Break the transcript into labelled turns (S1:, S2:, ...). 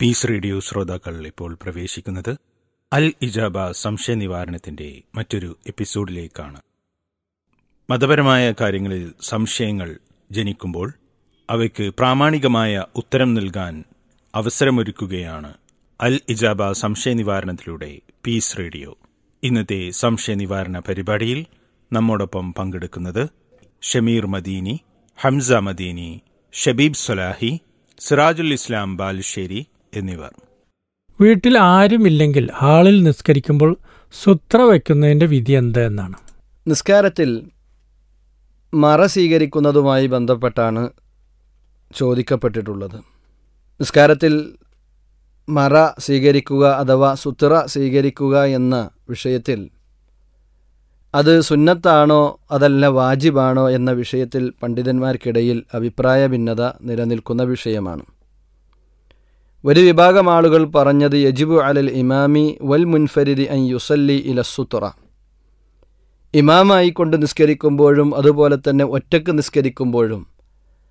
S1: piece radio ശ്രോതാക്കൾ ഇപ്പോൾ പ്രവേശിക്കുന്നത് അൽ ഇജാബ സംശയ നിവാരണത്തിന്റെ മറ്റൊരു എപ്പിസോഡിലേക്കാണ് മതപരമായ കാര്യങ്ങളിൽ സംശയങ്ങൾ ജനിക്കുമ്പോൾ അവയ്ക്ക് പ്രാമാണികമായ ഉത്തരം നൽകാൻ അവസരമൊരുക്കുകയാണ് അൽ ഇജാബ സംശയ നിവാരണത്തിലൂടെ പീസ് റേഡിയോ ഇന്നത്തെ സംശയ നിവാരണ പരിപാടിയിൽ നമ്മോടൊപ്പം പങ്കെടുക്കുന്നത് ഷമീർ മദീനി ഹംസ മദീനി ഷബീബ് സലാഹി സിറാജുൽ ഇസ്ലാം ബാലുശ്ശേരി എന്നിവർ
S2: വീട്ടിൽ ആരുമില്ലെങ്കിൽ ഹാളിൽ നിസ്കരിക്കുമ്പോൾ സുത്ര വയ്ക്കുന്നതിന്റെ വിധി എന്ത് എന്നാണ്
S3: നിസ്കാരത്തിൽ മറ സ്വീകരിക്കുന്നതുമായി ബന്ധപ്പെട്ടാണ് ചോദിക്കപ്പെട്ടിട്ടുള്ളത് നിസ്കാരത്തിൽ മറ സ്വീകരിക്കുക അഥവാ സുത്ര സ്വീകരിക്കുക എന്ന വിഷയത്തിൽ അത് സുന്നത്താണോ അതല്ല വാജിബാണോ എന്ന വിഷയത്തിൽ പണ്ഡിതന്മാർക്കിടയിൽ അഭിപ്രായ ഭിന്നത നിലനിൽക്കുന്ന വിഷയമാണ് ഒരു വിഭാഗം ആളുകൾ പറഞ്ഞത് യജിബു അലൽ ഇമാമി വൽ മുൻഫരിദി അൻ യുസല്ലി ഇല സുത്ര ഇമാമായി കൊണ്ട് നിസ്കരിക്കുമ്പോഴും അതുപോലെ തന്നെ ഒറ്റക്ക് നിസ്കരിക്കുമ്പോഴും